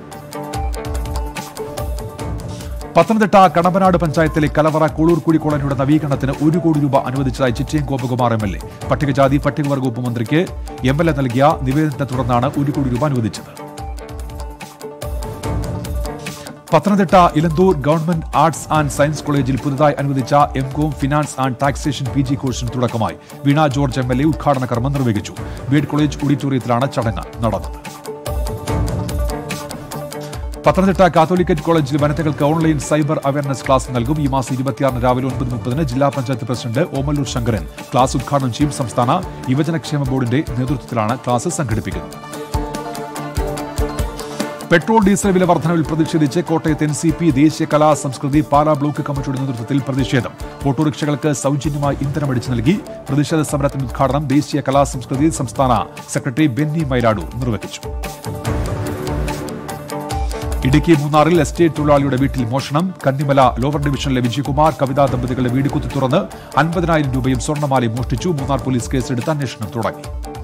പത്തനംതിട്ട കടമ്പനാട് പഞ്ചായത്തിലെ കലവറ കൂളൂർക്കുടി കോളനിയുടെ നവീകരണത്തിന് ഒരു കോടി രൂപ അനുവദിച്ചതായി Chittayam Gopakumar M L A പട്ടികജാതി പട്ടികവർഗ വകുപ്പ് മന്ത്രിക്ക് എം എൽ എ നൽകിയ നിവേദനത്തെ തുടർന്നാണ് ഒരു കോടി രൂപ അനുവദിച്ചത് Pathanamthitta Elanthoor government arts and science കോളേജിൽ പുതുതായി അനുവദിച്ച M com finance and taxation P G കോഴ്സിന് തുടക്കമായി Veena George M L A ഉദ്ഘാടന കർമ്മം നിർവഹിച്ചു ബീഡ് കോളേജ് ഓഡിറ്റോറിയത്തിലാണ് ചടങ്ങ് നടന്നത് പത്തനംതിട്ട കാത്തോലിക്കറ്റ് കോളേജിൽ വനിതകൾക്ക് ഓൺലൈൻ സൈബർ അവയർനെസ് ക്ലാസ് നൽകും ഈ മാസം ഇരുപത്തിയാറിന് രാവിലെ ഒൻപത് മുപ്പതിന് ജില്ലാ പഞ്ചായത്ത് പ്രസിഡന്റ് ഓമല്ലൂർ ശങ്കരൻ ക്ലാസ് ഉദ്ഘാടനം ചെയ്യും സംസ്ഥാന യുവജനക്ഷേമ ബോർഡിന്റെ നേതൃത്വത്തിലാണ് ക്ലാസ് സംഘടിപ്പിക്കുന്നത് പെട്രോൾ ഡീസൽ വില വർധനവിൽ പ്രതിഷേധിച്ച് കോട്ടയത്ത് എൻ സി പി ദേശീയ കലാ സംസ്കൃതി പാലാ ബ്ലോക്ക് കമ്മിറ്റിയുടെ നേതൃത്വത്തിൽ പ്രതിഷേധം ഓട്ടോറിക്ഷകൾക്ക് സൗജന്യമായി ഇന്ധനമടിച്ചു നൽകി പ്രതിഷേധ സമരത്തിന്റെ ഉദ്ഘാടനം ദേശീയ കലാ സംസ്കൃതി സംസ്ഥാന സെക്രട്ടറി ബെന്നി മൈലാഡു നിർവഹിച്ചു ഇടുക്കി മൂന്നാറിൽ എസ്റ്റേറ്റ് തൊഴിലാളിയുടെ വീട്ടിൽ മോഷണം കന്നിമല ലോവർ ഡിവിഷനിലെ വിജയകുമാർ കവിതാ ദമ്പതികളുടെ വീട് കുത്തി തുറന്ന് അൻപതിനായിരം രൂപയും സ്വർണ്ണമാലയും മോഷ്ടിച്ചു മൂന്നാർ പോലീസ് കേസെടുത്ത് അന്വേഷണം തുടങ്ങി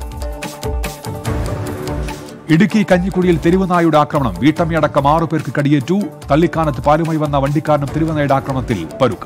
ഇടുക്കി കഞ്ഞിക്കുഴിയിൽ തെരുവുനായുടെ ആക്രമണം വീട്ടമ്മയടക്കം ആറു പേർക്ക് കടിയേറ്റു തള്ളിക്കാനത്ത് പാലുമായി വന്ന വണ്ടിക്കാരനും തെരുവുനായുടെ ആക്രമണത്തിൽ പരുക്ക്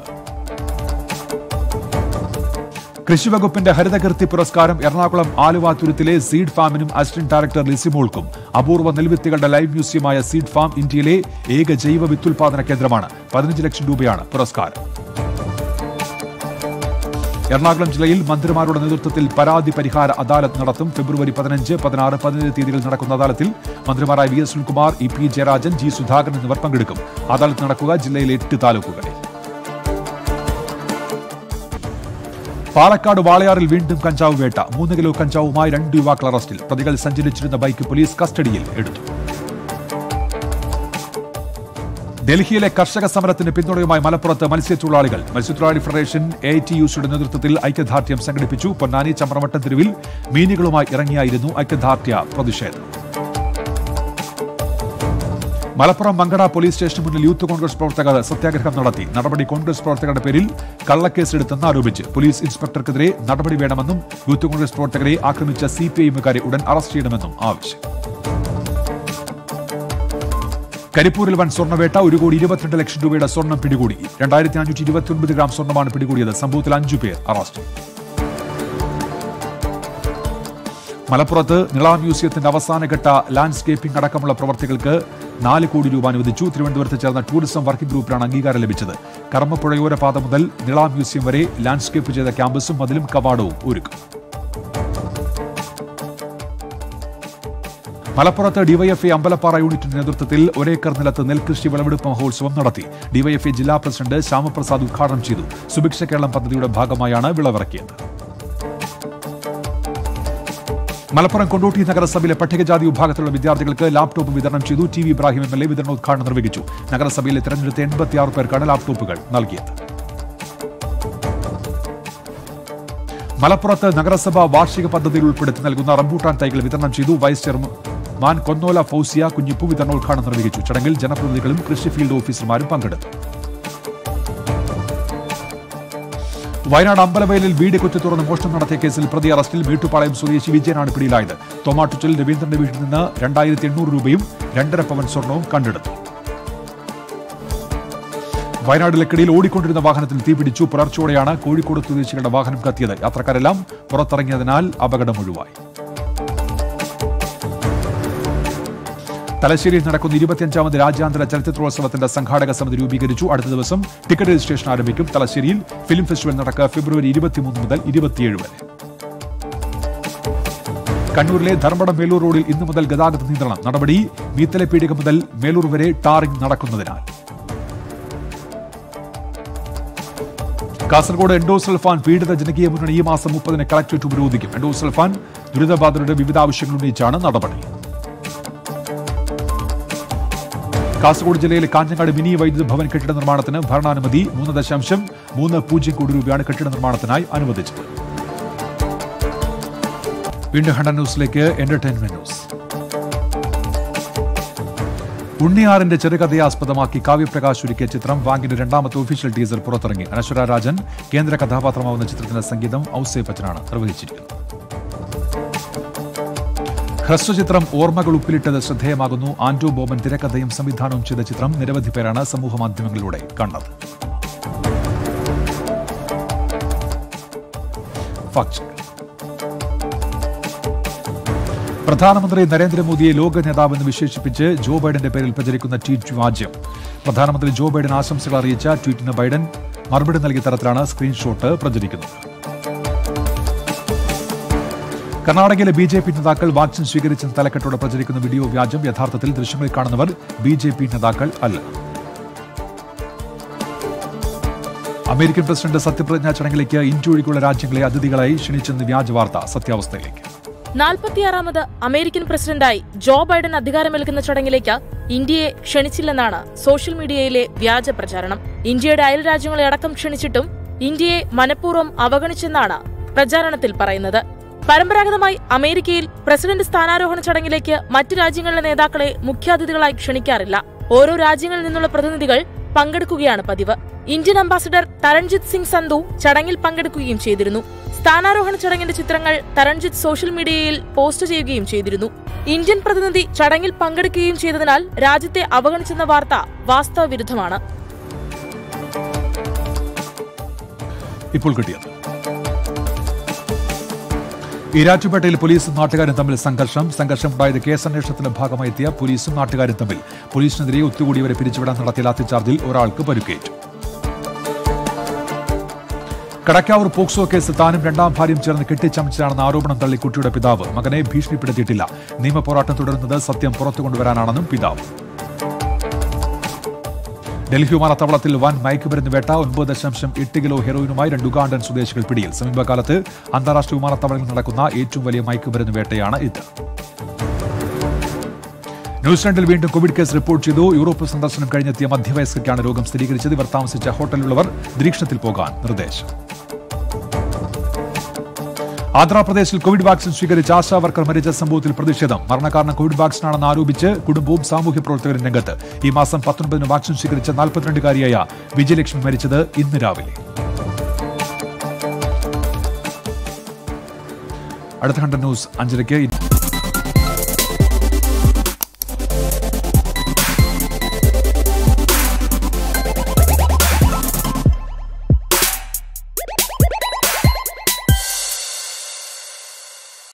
കൃഷിവകുപ്പിന്റെ ഹരിതകീർത്തി പുരസ്കാരം എറണാകുളം ആലുവാതുരത്തിലെ സീഡ് ഫാമിനും അസിസ്റ്റന്റ് ഡയറക്ടർ ലിസിമോൾക്കും അപൂർവ നെൽവിത്തുകളുടെ ലൈവ് മ്യൂസിയമായ സീഡ് ഫാം ഇന്ത്യയിലെ ഏക ജൈവ വിത്തുൽപാദന കേന്ദ്രമാണ് പതിനഞ്ച് ലക്ഷം രൂപയാണ് പുരസ്കാരം എറണാകുളം ജില്ലയിൽ മന്ത്രിമാരുടെ നേതൃത്വത്തിൽ പരാതി പരിഹാര അദാലത്ത് നടത്തും ഫെബ്രുവരി പതിനഞ്ച് പതിനാറ് പതിനേഴ് തീയതികളിൽ നടക്കുന്ന അദാലത്തിൽ മന്ത്രിമാരായ V S Sunilkumar E P Jayarajan G Sudhakaran എന്നിവർ പങ്കെടുക്കും അദാലത്ത് നടക്കുക ജില്ലയിലെ എട്ട് താലൂക്കുകളിൽ പാലക്കാട് വാളയാറിൽ വീണ്ടും കഞ്ചാവ് വേട്ട മൂന്ന് കിലോ കഞ്ചാവുമായി രണ്ട് യുവാക്കൾ അറസ്റ്റിൽ പ്രതികൾ സഞ്ചരിച്ചിരുന്ന ബൈക്ക് പോലീസ് കസ്റ്റഡിയിൽ എടുത്തു ഡൽഹിയിലെ കർഷക സമരത്തിന് പിന്തുണയുമായി മലപ്പുറത്ത് മത്സ്യത്തൊഴിലാളികൾ മത്സ്യത്തൊഴിലാളി ഫെഡറേഷൻ എ ടി യുസിയുടെ നേതൃത്വത്തിൽ ഐക്യദാർഢ്യം സംഘടിപ്പിച്ചു പൊന്നാനി ചമ്രവട്ടം തെരുവിൽ മീനുകളുമായി ഇറങ്ങിയായിരുന്നു ഐക്യദാർഢ്യ പ്രതിഷേധം മലപ്പുറം മങ്കട പോലീസ് സ്റ്റേഷന് മുന്നിൽ യൂത്ത് കോൺഗ്രസ് പ്രവർത്തകർ സത്യാഗ്രഹം നടത്തി നടപടി കോൺഗ്രസ് പ്രവർത്തകരുടെ പേരിൽ കള്ളക്കേസെടുത്തെന്ന് ആരോപിച്ച് പോലീസ് ഇൻസ്പെക്ടർക്കെതിരെ നടപടി വേണമെന്നും യൂത്ത് കോൺഗ്രസ് പ്രവർത്തകരെ ആക്രമിച്ച സി പി ഐഎമ്മുകാരെ ഉടൻ അറസ്റ്റ് ചെയ്യണമെന്നും ആവശ്യം കരിപ്പൂരിൽ വൻ സ്വർണ്ണവേട്ട ഒരു കോടി ഇരുപത്തിരണ്ട് ലക്ഷം രൂപയുടെ സ്വർണം പിടികൂടി രണ്ടായിരത്തി അഞ്ഞൂറ്റി ഇരുപത്തിയൊൻപത് ഗ്രാം സ്വർണ്ണമാണ് പിടികൂടിയത് സംഭവത്തിൽ അഞ്ചു പേർ അറസ്റ്റ് മലപ്പുറത്ത് നിള മ്യൂസിയത്തിന്റെ അവസാനഘട്ട ലാൻഡ്സ്കേപ്പിംഗ് അടക്കമുള്ള പ്രവർത്തികൾക്ക് നാല് കോടി രൂപ അനുവദിച്ചു തിരുവനന്തപുരത്ത് ചേർന്ന ടൂറിസം വർക്കിംഗ് ഗ്രൂപ്പിലാണ് അംഗീകാരം ലഭിച്ചത് കർമ്മപ്പുഴയോര പാത മുതൽ നിള മ്യൂസിയം വരെ ലാൻഡ്സ്കേപ്പ് ചെയ്ത ക്യാമ്പസും മതിലും കവാടവും ഒരുക്കും മലപ്പുറത്ത് ഡിവൈഎഫ്ഐ അമ്പലപ്പാറ യൂണിറ്റിന്റെ നേതൃത്വത്തിൽ ഒരേക്കർ നിലത്ത് നെൽകൃഷി വിളവെടുപ്പ് മഹോത്സവം നടത്തി ഡിവൈഎഫ്ഐ ജില്ലാ പ്രസിഡന്റ് ശ്യാമപ്രസാദ് ഉദ്ഘാടനം ചെയ്തു സുഭിക്ഷ കേരളം പദ്ധതിയുടെ ഭാഗമായാണ് വിളവിറക്കിയത് മലപ്പുറം കൊണ്ടോട്ടി നഗരസഭയിലെ പട്ടികജാതി വിഭാഗത്തിലുള്ള വിദ്യാർത്ഥികൾക്ക് ലാപ്ടോപ്പ് വിതരണം ചെയ്തു T V Ibrahim M L A വിതരണോദ്ഘാടനം നിർവഹിച്ചു നഗരസഭയിലെ തെരഞ്ഞെടുത്ത എൺപത്തിയാറ് പേർക്കാണ് ലാപ്ടോപ്പുകൾ നൽകിയത് മലപ്പുറത്ത് നഗരസഭ വാർഷിക പദ്ധതിയിൽ ഉൾപ്പെടുത്തി നൽകുന്ന റംബൂട്ടാൻ തൈകൾ വിതരണം ചെയ്തു വൈസ് ചെയർമാൻ കൊന്നോല ഫൗസിയ കുഞ്ഞിപ്പു വിതരണോദ്ഘാടനം നിർവഹിച്ചു ചടങ്ങിൽ ജനപ്രതിനിധികളും കൃഷി ഫീൽഡ് ഓഫീസർമാരും പങ്കെടുത്തു വയനാട് അമ്പലവയലിൽ വീട് കുത്തി തുറന്ന് മോഷണം നടത്തിയ കേസിൽ പ്രതി അറസ്റ്റിൽ വീട്ടുപാളയം സ്വദേശി വിജയനാണ് പിടിയിലായത് തോമാട്ടുച്ചൽ രവീന്ദ്രന്റെ വീട്ടിൽ നിന്ന് രണ്ടായിരത്തി എണ്ണൂറ് രൂപയും രണ്ടര പവൻ സ്വർണവും കണ്ടെടുത്തു വയനാട് ലക്കിടിയിൽ ഓടിക്കൊണ്ടിരുന്ന വാഹനത്തിൽ തീപിടിച്ചു പുലർച്ചോടെയാണ് കോഴിക്കോട് സ്വദേശികളുടെ വാഹനം കത്തിയത് യാത്രക്കാരെല്ലാം പുറത്തിറങ്ങിയതിനാൽ അപകടം ഒഴിവായി തലശ്ശേരിയിൽ നടക്കുന്ന ഇരുപത്തിയഞ്ചാമത് രാജ്യാന്തര ചലച്ചിത്രോത്സവത്തിന്റെ സംഘാടക സമിതി രൂപീകരിച്ചു അടുത്ത ദിവസം ടിക്കറ്റ് രജിസ്ട്രേഷൻ ആരംഭിക്കും തലശ്ശേരിയിൽ ഫിലിം ഫെസ്റ്റിവൽ നടക്കുക ഫെബ്രുവരി ഇരുപത്തിമൂന്ന് മുതൽ ഇരുപത്തിയേഴ് വരെ കണ്ണൂരിലെ ധർമ്മടം മേലൂർ റോഡിൽ ഇന്നു മുതൽ ഗതാഗത നിയന്ത്രണം നടപടി മീത്തലെ പീടിക മുതൽ മേലൂർ വരെ ടാറിംഗ് നടക്കുന്നതിനാൽ കാസർഗോഡ് എൻഡോസൾഫാൻ പീഡിത ജനകീയ മുന്നണി ഈ മാസം മുപ്പതിന് കളക്ടറേറ്റ് ഉപരോധിക്കും എൻഡോസൾഫാൻ ദുരിതബാധിതരുടെ വിവിധ ആവശ്യങ്ങൾ ഉന്നയിച്ചാണ് നടപടി കാസർഗോഡ് ജില്ലയിലെ കാഞ്ഞങ്ങാട് മിനി വൈദ്യുത ഭവൻ കെട്ടിട നിർമ്മാണത്തിന് ഭരണാനുമതി മൂന്ന് ദശാംശം മൂന്ന് പൂജ്യം കോടി രൂപയാണ് കെട്ടിട നിർമ്മാണത്തിനായി അനുവദിച്ചത് വീണ്ടും ഹണ്ട ന്യൂസിലേക്ക് എന്റർടൈൻമെന്റ് ന്യൂസ് ഉണ്ണിയാറിന്റെ ചെറുകഥയെ ആസ്പദമാക്കി കാവ്യപ്രകാശ് ഒരുക്കിയ ചിത്രം വാങ്ങിന്റെ രണ്ടാമത്തെ ഒഫീഷ്യൽ ടീസർ പുറത്തിറങ്ങി അനശ്വര രാജൻ കേന്ദ്ര കഥാപാത്രമാവുന്ന ചിത്രത്തിന്റെ സംഗീതം ഔസേ ബച്ചനാണ് നിർവഹിച്ചിരിക്കുന്നത് ഹ്രസ്വചിത്രം ഓർമ്മകൾ ഉപ്പിലിട്ടത് ശ്രദ്ധേയമാകുന്നു ആന്റോ ബോബൻ തിരക്കഥയും സംവിധാനവും ചെയ്ത ചിത്രം നിരവധി പേരാണ് സമൂഹ മാധ്യമങ്ങളിലൂടെ കണ്ടത് ഫാക്ട് ചെക്ക്. പ്രധാനമന്ത്രി നരേന്ദ്രമോദിയെ ലോക നേതാവെന്ന് വിശേഷിപ്പിച്ച് ജോ ബൈഡന്റെ പേരിൽ പ്രചരിക്കുന്ന ട്വീറ്റ് വ്യാജ്യം പ്രധാനമന്ത്രി ജോ ബൈഡൻ ആശംസകൾ അറിയിച്ച ട്വീറ്റിന് ബൈഡൻ മറുപടി നൽകിയ തരത്തിലാണ് സ്ക്രീൻഷോട്ട് പ്രചരിക്കുന്നത് കർണാടകയിലെ ബി ജെ പി നേതാക്കൾ വാക്സിൻ സ്വീകരിച്ച തലക്കെട്ടോടെ പ്രചരിക്കുന്ന വീഡിയോ വ്യാജം യഥാർത്ഥത്തിൽ ദൃശ്യങ്ങളിൽ കാണുന്നവർ ബി ജെ പി നേതാക്കൾ അല്ല അമേരിക്കൻ പ്രസിഡന്റ് സത്യപ്രതിജ്ഞാ ചടങ്ങിലേക്ക് ഇന്ത്യ ഒഴികെയുള്ള രാജ്യങ്ങളെ അതിഥികളായി ക്ഷണിച്ചെന്ന് വ്യാജ വാർത്ത സത്യാവസ്ഥയിലേക്ക് നാൽപ്പത്തിയാറാമത് അമേരിക്കൻ പ്രസിഡന്റായി ജോ ബൈഡൻ അധികാരമേൽക്കുന്ന ചടങ്ങിലേക്ക് ഇന്ത്യയെ ക്ഷണിച്ചില്ലെന്നാണ് സോഷ്യൽ മീഡിയയിലെ വ്യാജ പ്രചാരണം ഇന്ത്യയുടെ അയൽ രാജ്യങ്ങളെ അടക്കം ക്ഷണിച്ചിട്ടും ഇന്ത്യയെ മനഃപൂർവ്വം അവഗണിച്ചെന്നാണ് പ്രചാരണത്തിൽ പറയുന്നത് പരമ്പരാഗതമായി അമേരിക്കയിൽ പ്രസിഡന്റ് സ്ഥാനാരോഹണ ചടങ്ങിലേക്ക് മറ്റു രാജ്യങ്ങളിലെ നേതാക്കളെ മുഖ്യാതിഥികളായി ക്ഷണിക്കാറില്ല ഓരോ രാജ്യങ്ങളിൽ നിന്നുള്ള പ്രതിനിധികൾ പങ്കെടുക്കുകയാണ് പതിവ് ഇന്ത്യൻ അംബാസിഡർ തരൺജിത് സിംഗ് സന്ധു ചടങ്ങിൽ പങ്കെടുക്കുകയും ചെയ്തിരുന്നു സ്ഥാനാരോഹണ ചടങ്ങിന്റെ ചിത്രങ്ങൾ തരൺജിത്ത് സോഷ്യൽ മീഡിയയിൽ പോസ്റ്റ് ചെയ്യുകയും ചെയ്തിരുന്നു ഇന്ത്യൻ പ്രതിനിധി ചടങ്ങിൽ പങ്കെടുക്കുകയും ചെയ്തതിനാൽ രാജ്യത്തെ അവഗണിച്ചെന്ന വാർത്ത വാസ്തവ വിരുദ്ധമാണ് ഇപ്പോൾ കിട്ടിയത് ഈരാറ്റുപേട്ടയിൽ പോലീസും നാട്ടുകാരും തമ്മിൽ സംഘർഷം സംഘർഷമുണ്ടായത് കേസന്വേഷണത്തിന്റെ ഭാഗമായി എത്തിയ പോലീസും നാട്ടുകാരും തമ്മിൽ പോലീസിനെതിരെ ഒത്തുകൂടിയവരെ പിരിച്ചുവിടാൻ നടത്തിയ ലാത്തിച്ചാർജിൽ ഒരാൾക്ക് പരിക്കേറ്റു കടക്കാവൂർ പോക്സോ കേസ് താനും രണ്ടാം ഭാര്യയും ചേർന്ന് കെട്ടിച്ചമച്ചതാണെന്ന ആരോപണം തള്ളി കുട്ടിയുടെ പിതാവ് മകനെ ഭീഷണിപ്പെടുത്തിയിട്ടില്ല നിയമപോരാട്ടം തുടരുന്നത് സത്യം പുറത്തു കൊണ്ടുവരാനാണെന്നും പിതാവ് ഡൽഹി വിമാനത്താവളത്തിൽ വൻ മയക്കുമരുന്ന് വേട്ട ഒൻപത് ദശാംശം എട്ട് കിലോ ഹെറോയിനുമായി രണ്ട് ഉഗാണ്ടൻ സ്വദേശികൾ പിടിയിൽ സമീപകാലത്ത് അന്താരാഷ്ട്ര വിമാനത്താവളങ്ങളിൽ നടക്കുന്ന ഏറ്റവും വലിയ മയക്കുമരുന്ന് വേട്ടയാണ് ഇത് ന്യൂസിലൻഡിൽ വീണ്ടും കോവിഡ് കേസ് റിപ്പോർട്ട് ചെയ്തു യൂറോപ്പ് സന്ദർശനം കഴിഞ്ഞെത്തിയ മധ്യവയസ്കയ്ക്കാണ് രോഗം സ്ഥിരീകരിച്ചത് ഇവർ താമസിച്ച ഹോട്ടലിലുള്ളവർ നിരീക്ഷണത്തിൽ പോകാൻ നിർദ്ദേശം ആന്ധ്രാപ്രദേശിൽ കോവിഡ് വാക്സിൻ സ്വീകരിച്ച ആശാ വർക്കർ മരിച്ച സംഭവത്തിൽ പ്രതിഷേധം മരണകാരണം കോവിഡ് വാക്സിനാണെന്ന് ആരോപിച്ച് കുടുംബവും സാമൂഹ്യ പ്രവർത്തകരും രംഗത്ത് ഈ മാസം പത്തൊൻപതിന് വാക്സിൻ സ്വീകരിച്ച നാൽപ്പത്തിരണ്ടുകാരിയായ വിജയലക്ഷ്മി മരിച്ചത് ഇന്ന് രാവിലെ അടുത്ത കണ്ട ന്യൂസ് അഞ്ചരയ്ക്ക്